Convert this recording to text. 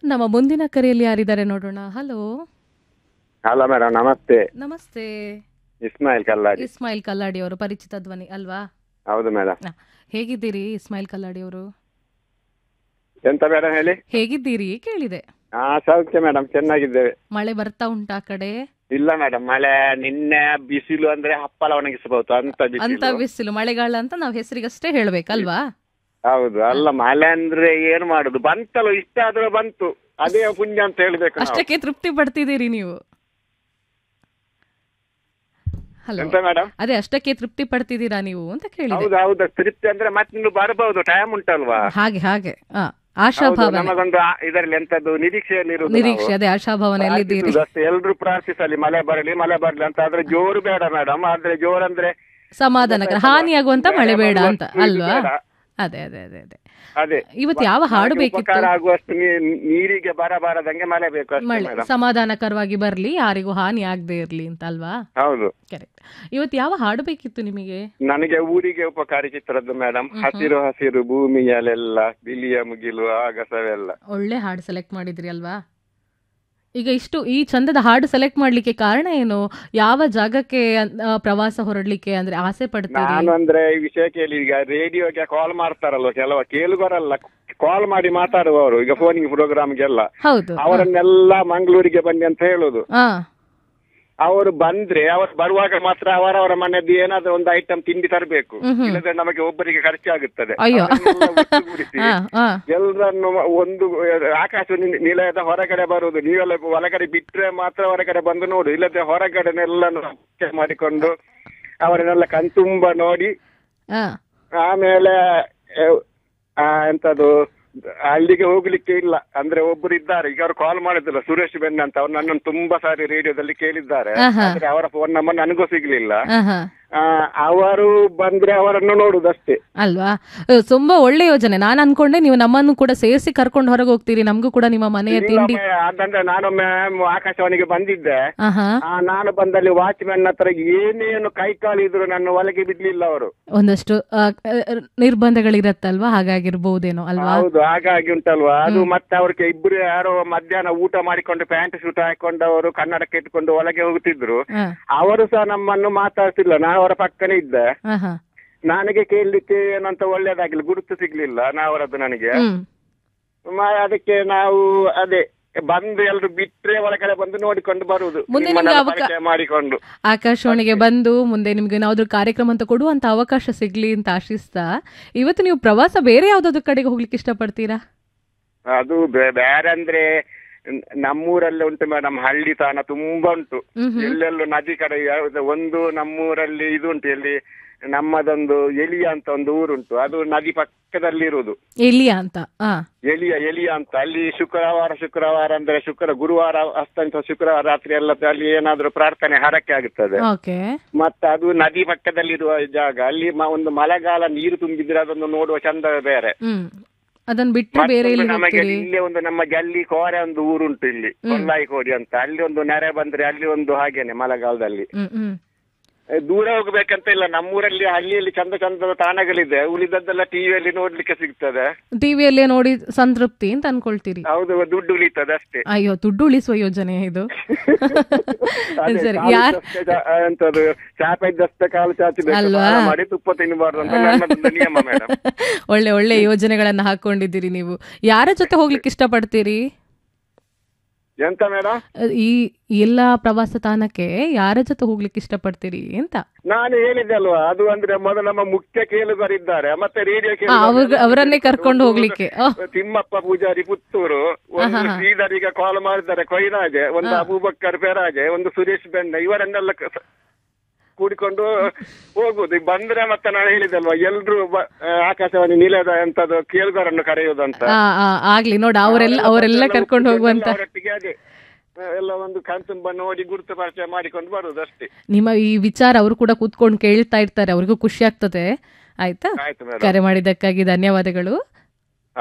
ನಮ್ಮ ಮುಂದಿನ ಕರೆಯಲ್ಲಿ ಯಾರಿದ್ದಾರೆ ನೋಡೋಣ ಹಲೋ ಹಲೋ ಮೇಡಮ್ ನಮಸ್ತೆ ನಮಸ್ತೆ ಇಸ್ಮಾಯಿಲ್ ಕಲ್ಲಾಡಿ ಇಸ್ಮಾಯಿಲ್ ಕಲ್ಲಾಡಿ ಅವರು ಪರಿಚಿತ ಧ್ವನಿ ಅಲ್ವಾ ಹೌದು ಮೇಡಮ್ ಹೇಗಿದ್ದೀರಿ ಇಸ್ಮಾಯಿಲ್ ಕಲ್ಲಾಡಿ ಅವರು ಎಂತ ಮೇಡಮ್ ಹೇಳಿ ಹೇಗಿದ್ದೀರಿ ಕೇಳಿದೆ ಹಾ ಸೌಖ್ಯ ಮೇಡಮ್ ಚೆನ್ನಾಗಿದ್ದೇವೆ ಮಳೆ ಬರ್ತಾ ಉಂಟಾ ಆ ಕಡೆ ಇಲ್ಲ ಮೇಡಮ್ ಮಳೆ ನಿನ್ನೆ ಬಿಸಿಲು ಅಂದ್ರೆ ಹಪ್ಪಳ ಒಣಗಿಸಬಹುದು ಅಂತ ಅಂತ ಬಿಸಿಲು ಬಿಸಿಲು ಮಳೆಗಾಲ ಅಂತ ನಾವು ಹೆಸರಿಗಷ್ಟೇ ಹೇಳ್ಬೇಕಲ್ವಾ ಹೌದು ಅಲ್ಲ ಮಳೆ ಅಂದ್ರೆ ಏನ್ ಮಾಡುದು ಬಂತಲ್ಲ ಇಷ್ಟ ಆದ್ರೂ ಬಂತು ಅದೇ ಪುಣ್ಯ ಅಂತ ಹೇಳ್ಬೇಕು ನಾವು. ಅಷ್ಟಕ್ಕೆ ತೃಪ್ತಿ ಪಡ್ತಿದ್ದೀರಿ ನೀವು ಹಲೋ ಎಂತ ಮೇಡಮ್ ಅದೇ ಅಷ್ಟಕ್ಕೆ ತೃಪ್ತಿ ಪಡ್ತಿದ್ದೀರಾ ನೀವು ಅಂತ ಕೇಳಿದೆ ಹೌದು ಹೌದು ತೃಪ್ತಿ ಅಂದ್ರೆ ಮತ್ತೆ ನೀವು ಬರಬಹುದು ಟೈಮ್ ಉಂಟಲ್ವಾ ಹಾಗೆ ಹಾಗೆ ಆ, ಹೌದು, ಆಶಾಭಾವನೆ ನಮಗೊಂದು ಆ- ಇದರಲ್ಲಿ ಎಂತದ್ದು ನಿರೀಕ್ಷೆಯಲ್ಲಿ ಇರುದು ನಿರೀಕ್ಷೆ ಅದೇ ಆಶಾಭಾವನೆ ಎಲ್ಲಿದ್ದೀರಿ ಅಷ್ಟೇ ಎಲ್ರು ಪ್ರಾರ್ಥಿಸಲಿ ಮಳೆ ಬರಲಿ ಮಳೆ ಬರಲಿ ಅಂತ ಆದ್ರೆ ಜೋರು ಬೇಡ ಮೇಡಮ್ ಆದ್ರೆ ಜೋರ್ ಅಂದ್ರೆ ಸಮಾಧಾನಕರ ಹಾನಿಯಾಗುವಂತ ಮಳೆ ಬೇಡ ಅಂತ ಇದು ಅಲ್ವಾ ಬೇಡ. ಅದೇ ಅದೇ ಅದೇ ಅದೇ ಅದೇ ಇವತ್ತು ಯಾವ ಹಾಡು ನಮಗೆ ಬೇಕಿತ್ತು ಉಪಕಾರ ಆಗುವಷ್ಟು ನೀ- ನೀರಿಗೆ ಬರಬಾರದಂಗೆ ಮಳೆ ಬೇಕು ಅಷ್ಟೇ ಮಳೆ ಮೇಡಮ್ ಸಮಾಧಾನಕರವಾಗಿ ಬರ್ಲಿ ಯಾರಿಗೂ ಹಾನಿ ಆಗದೆ ಇರ್ಲಿ ಅಂತ ಅಲ್ವಾ ಹೌದು ಕರೆಕ್ಟ್ ಇವತ್ತು ಯಾವ ಹಾಡು ಬೇಕಿತ್ತು ನಿಮಗೆ ನನಗೆ ಊರಿಗೆ ಉಪಕಾರಿ ಚಿತ್ರದ್ದು ಮೇಡಮ್ ಹಸಿರು ಹಸಿರು ಭೂಮಿಯಲ್ಲೆಲ್ಲ ಬಿಳಿಯ ಮುಗಿಲು ಆಗಸವೆಲ್ಲ ಒಳ್ಳೆ ಹಾಡು ಸೆಲೆಕ್ಟ್ ಮಾಡಿದ್ರಿ ಅಲ್ವಾ ಈಗ ಇಷ್ಟು ಈ ಚಂದದ ಹಾಡು ಸೆಲೆಕ್ಟ್ ಮಾಡ್ಲಿಕ್ಕೆ ಕಾರಣ ಏನು ಯಾವ ಜಾಗಕ್ಕೆ ಆ, ಪ್ರವಾಸ ಹೊರಡ್ಲಿಕ್ಕೆ ಅಂದ್ರೆ ಆಸೆ ಪಡ್ತೀರಿ ನಾನು ಅಂದ್ರೆ ಈ ವಿಷಯ ಕೇಳಿ ಈಗ ರೇಡಿಯೋಗೆ ಕಾಲ್ ಮಾಡ್ತಾರಲ್ವ ಕೆಲವ ಕೇಳುಗರಲ್ಲ ಕಾಲ್ ಮಾಡಿ ಮಾತಾಡುವವರು ಈಗ ಫೋನಿಂಗ್ ಪ್ರೋಗ್ರಾಮ್ಗೆಲ್ಲ ಹೌದು ಅವರನ್ನೆಲ್ಲ ಮಂಗಳೂರಿಗೆ ಬನ್ನಿ ಅಂತ ಹೇಳುದು ಹಾ ಅವರು ಬಂದ್ರೆ ಅವರು ಬರುವಾಗ ಮಾತ್ರ ಅವರವರ ಮನೆಯದ್ದು ಏನಾದ್ರೂ ಒಂದು ಐಟಮ್ ತಿಂಡಿ ತರಬೇಕು ಇಲ್ಲದ್ರೆ ನಮಗೆ ಒಬ್ಬರಿಗೆ ಖರ್ಚಾಗುತ್ತದೆ ಅಯ್ಯೋ. ಅವರನ್ನೆಲ್ಲ ಒಟ್ಟುಗೂಡಿಸಿ ಹಾ ಹಾ ಎಲ್ಲರನ್ನು ಒಂದು ಆಕಾಶ ನಿ- ನಿಲಯದ ಹೊರಗಡೆ ಬರುವುದು ನೀವೆಲ್ಲ ಒಳಗಡೆ ಬಿಟ್ರೆ ಮಾತ್ರ ಹೊರಗಡೆ ಬಂದು ನೋಡು ಇಲ್ಲದ್ರೆ ಹೊರಗಡೆನೆಲ್ಲ ಮಾಡಿಕೊಂಡು ಅವರನ್ನೆಲ್ಲ ಕಣ್ತುಂಬ ನೋಡಿ ಹಾ ಆಮೇಲೆ ಆ, ಆ, ಎಂತದು ಅಲ್ಲಿಗೆ ಹೋಗ್ಲಿಕ್ಕೆ ಇಲ್ಲ ಅಂದ್ರೆ ಒಬ್ರು ಇದ್ದಾರೆ ಈಗ ಅವ್ರು ಕಾಲ್ ಮಾಡಿದ್ರು ಸುರೇಶ್ ಬೆನ್ನ ಅಂತ ಅವ್ರು ನನ್ನನ್ನು ತುಂಬಾ ಸಾರಿ ರೇಡಿಯೋದಲ್ಲಿ ಕೇಳಿದ್ದಾರೆ ಆಹಾ. ಆದ್ರೆ ಅವರ ಫೋನ್ ನಂಬರ್ ನನಗೂ ಸಿಗ್ಲಿಲ್ಲ ಆಹಾ. ಆ, ಅವರು ಬಂದ್ರೆ ಅವರನ್ನು ನೋಡುದಷ್ಟೇ ಅಲ್ವಾ ಅಹ್, ತುಂಬಾ ಒಳ್ಳೆ ಯೋಜನೆ ನಾನು ಅನ್ಕೊಂಡೆ ನೀವು ನಮ್ಮನ್ನು ಕೂಡ ಸೇರಿಸಿ ಕರ್ಕೊಂಡು ಹೊರಗೆ ಹೋಗ್ತೀರಿ ನಮಗೂ ಕೂಡ ನಿಮ್ಮ ಮನೆಯ ತಿಂಡಿ ಇಲ್ಲೊಮ್ಮೆ ಅದಂದ್ರೆ ನಾನೊಮ್ಮೆ ಆಕಾಶವಾಣಿಗೆ ಬಂದಿದ್ದೆ ಆಹಾ ಆ, ನಾನು ಬಂದಲ್ಲಿ ವಾಚ್ಮ್ಯಾನ್ ಹತ್ರ ಏನೇನು ಕೈ ಕಾಲಿದ್ರು ನನ್ನ ಒಳಗೆ ಬಿಡ್ಲಿಲ್ಲ ಅವರು ಒಂದಷ್ಟು ಆ, ಅಹ್, ನಿರ್ಬಂಧಗಳಿರತ್ತಲ್ವಾ ಹಾಗಾಗಿರ್ಬಹುದೇನೋ ಅಲ್ವಾ ಹೌದು ಹಾಗಾಗಿ ಉಂಟಲ್ವಾ ಅದು ಮತ್ತೆ ಅವ್ರಿಗೆ ಇಬ್ರು ಯಾರೋ ಮಧ್ಯಾಹ್ನ ಊಟ ಮಾಡಿಕೊಂಡು ಪ್ಯಾಂಟ್ ಶೂಟ್ ಹಾಕೊಂಡವರು ಕನ್ನಡಕ್ಕೆ ಇಟ್ಕೊಂಡು ಒಳಗೆ ಹೋಗ್ತಿದ್ರು ಹಾ ಅವರು ಸಹ ನಮ್ಮನ್ನು ಮಾತಾಡ್ತಿಲ್ಲ ನಾನು ಅವರ ಪಕ್ಕನೇ ಇದ್ದೆ ಆಹಾ ನನಗೆ ಕೇಳಲಿಕ್ಕೆ ಏನಂತ ಒಳ್ಳೇದಾಗಿಲ್ಲ ಗುರುತು ಸಿಗ್ಲಿಲ್ಲ ನಾವರದ್ದು ನನಗೆ ಹ್ಮ್ ಮ- ಅದಕ್ಕೆ ನಾವು ಅದೇ ಬಂದು ಎಲ್ರು ಬಿಟ್ರೆ ಒಳಗಡೆ ಬಂದು ನೋಡಿಕೊಂಡು ಬರುವುದು ಮುಂದೆ ನಿಮ್ಮನ್ನೆಲ್ಲ ನಿಮ್ಗೆ ಅವಕ- ಪರಿಚಯ ಮಾಡಿಕೊಂಡು ಆಕಾಶವಾಣಿಗೆ ಬಂದು ಮುಂದೆ ನಿಮ್ಗೆ ಏನಾದ್ರು ಕಾರ್ಯಕ್ರಮ ಅಂತ ಕೊಡುವಂತ ಅವಕಾಶ ಸಿಗ್ಲಿ ಅಂತ ಆಶಿಸ್ತಾ ಇವತ್ತು ನೀವು ಪ್ರವಾಸ ಬೇರೆ ಯಾವ್ದಾದ್ರು ಕಡೆಗೆ ಹೋಗ್ಲಿಕ್ಕೆ ಇಷ್ಟಪಡ್ತೀರಾ ಅದು ಬೇ- ಬೇರೆ ಅಂದ್ರೆ ನ್- ನಮ್ಮೂರಲ್ಲಿ ಉಂಟು ಮೇಡಮ್ ಹಳ್ಳಿ ತಾಣ ತುಂಬಾ ಉಂಟು ಹ್ಮ್ ಹ್ಮ್. ಎಲ್ಲೆಲ್ಲೂ ನದಿ ಕಡೆ ಯಾವ್ದು ಒಂದು ನಮ್ಮೂರಲ್ಲಿ ಇದು ಉಂಟು ಎಲ್ಲಿ ನಮ್ಮದೊಂದು ಎಲಿಯ ಅಂತ ಒಂದು ಊರುಂಟು ಅದು ನದಿ ಪಕ್ಕದಲ್ಲಿ ಇರುವುದು ಎಲ್ಲಿಯಾ ಅಂತ ಆ ಎಲಿಯ ಎಲಿಯ ಅಂತ ಅಲ್ಲಿ ಶುಕ್ರವಾರ ಶುಕ್ರವಾರ ಅಂದ್ರೆ ಶುಕ್ರ ಗುರುವಾರ ಅಸ್ತಂತ ಶುಕ್ರವಾರ ರಾತ್ರಿ ಎಲ್ಲ ಅಲ್ಲಿ ಏನಾದ್ರೂ ಪ್ರಾರ್ಥನೆ ಹರಕೆ ಆಗುತ್ತದೆ ಓಕೆ ಮತ್ತೆ ಅದು ನದಿ ಪಕ್ಕದಲ್ಲಿರುವ ಜಾಗ ಅಲ್ಲಿ ಮ- ಒಂದು ಮಳೆಗಾಲ ನೀರು ತುಂಬಿದ್ರೆ ಅದನ್ನು ನೋಡುವ ಚಂದವೇ ಬೇರೆ ಹ್ಮ್ ಅದನ್ನ ಬಿಟ್ರೆ ಬೇರೆ ಮತ್ತೊಂದು ಎಲ್ಲಿ ನಮಗೆ ಹೋಗ್ತೀರಿ ಇಲ್ಲಿ ಒಂದು ನಮ್ಮ ಗಲ್ಲಿ ಕೋರೆ ಒಂದು ಊರುಂಟು ಇಲ್ಲಿ ಕೊಲ್ಲಾಯಿ ಕೋಡಿ ಅಂತ ಅಲ್ಲಿ ಒಂದು ನೆರೆ ಬಂದ್ರೆ ಅಲ್ಲಿ ಒಂದು ಹಾಗೇನೆ ಮಳೆಗಾಲದಲ್ಲಿ ಹ್ಮ್ ಹ್ಮ್ ಏ, ದೂರ ಹೋಗ್ಬೇಕಂತ ಇಲ್ಲ ನಮ್ಮೂರಲ್ಲಿ ಹಳ್ಳಿಯಲ್ಲಿ ಚಂದ ಚಂದದ ತಾಣಗಳಿದೆ ಉಳಿದದ್ದೆಲ್ಲ ಟಿವಿಯಲ್ಲಿ ನೋಡ್ಲಿಕ್ಕೆ ಸಿಗ್ತದೆ ಟಿವಿಯಲ್ಲೇ ನೋಡಿ ಸಂತೃಪ್ತಿ ಅಂತ ಅನ್ಕೊಳ್ತೀರಿ ಹೌದು ದುಡ್ಡು ಉಳಿತದೆ ಅಷ್ಟೇ ಅಯ್ಯೋ ದುಡ್ಡು ಉಳಿಸುವ ಯೋಜನೆ ಇದು ಅದೇ, ಸರಿ ಕಾಲು ಯಾರ್ ಚಾಚೆ ಜಾ- ಎಂತದು ಚಾಪೆ ಇದ್ದಷ್ಟೇ ಕಾಲು ಚಾಚಬೇಕು ಅಲ್ವಾ? ಸ್ನಾನ ಮಾಡಿ ತುಪ್ಪ ತಿನ್ನಬಾರ್ದು ಅಂತ ನನ್ನದೊಂದು ನಿಯಮ ಮೇಡಮ್ ಒಳ್ಳೆ ಒಳ್ಳೆ ಯೋಜನೆಗಳನ್ನ ಹಾಕೊಂಡಿದ್ದೀರಿ ನೀವು ಯಾರ ಜೊತೆ ಹೋಗ್ಲಿಕ್ಕೆ ಇಷ್ಟಪಡ್ತೀರಿ ಎಂತ ಮೇಡಮ್ ಅಹ್, ಈ ಎಲ್ಲ ಪ್ರವಾಸ ತಾಣಕ್ಕೆ ಯಾರ ಜೊತೆ ಹೋಗ್ಲಿಕ್ಕೆ ಇಷ್ಟಪಡ್ತೀರಿ ಅಂತ ನಾನು ಹೇಳಿದೆ ಅಲ್ವಾ ಅದು ಅಂದ್ರೆ ಮೊದಲು ನಮ್ಮ ಮುಖ್ಯ ಕೇಳುಗರಿದ್ದಾರೆ ಮತ್ತೆ ರೇಡಿಯೋ ಆ, ಅವ್ರ್- ಅವರನ್ನೇ ಕರ್ಕೊಂಡು ಹೋಗ್ಲಿಕ್ಕೆ ಓಹ್. ತಿಮ್ಮಪ್ಪ ಪೂಜಾರಿ ಪುತ್ತೂರು ಒಂದು ಶ್ರೀಧರ್ ಈಗ ಕಾಲ್ ಮಾಡಿದ್ದಾರೆ ಕೊಯ್ನಾಗೆ ಒಂದು ಅಬೂಬಕ್ಕರ್ ಪೆರಾಜೆ ಒಂದು ಸುರೇಶ್ ಬೆಂಡ ಇವರನ್ನೆಲ್ಲ ಕ- ಕೂಡಿಕೊಂಡು ಹೋಗುದು ಈಗ ಬಂದ್ರೆ ಮತ್ತೆ ನಾನು ಹೇಳಿದಲ್ವಾ ಎಲ್ರು ಬ- ಆ, ಆಕಾಶವಾಣಿ ನಿಲಯದ ಎಂತದ್ದು ಕೇಳುಗರನ್ನು ಕರೆಯುವುದಂತ ಆ, ಆ, ಆಗ್ಲಿ ನೋಡ ಅವರೆಲ್ಲ ಅವರೆಲ್ಲ ಕರ್ಕೊಂಡು ಹೋಗುವಂತ ಅವರೊಟ್ಟಿಗೆ ಅದೇ ಆ, ಎಲ್ಲ ಒಂದು ಕಣ್ತುಂಬ ನೋಡಿ ಗುರುತು ಪರಿಚಯ ಮಾಡಿಕೊಂಡು ಬರುದು ಅಷ್ಟೇ ನಿಮ್ಮ ಈ ವಿಚಾರ ಅವರು ಕೂಡ ಕೂತ್ಕೊಂಡು ಕೇಳ್ತಾ ಇರ್ತಾರೆ ಅವ್ರಿಗೂ ಖುಷಿ ಆಗ್ತದೆ ಆಯ್ತಾ ಆಯ್ತು ಮೇಡಮ್ ಕರೆ ಮಾಡಿದ್ದಕ್ಕಾಗಿ ಧನ್ಯವಾದಗಳು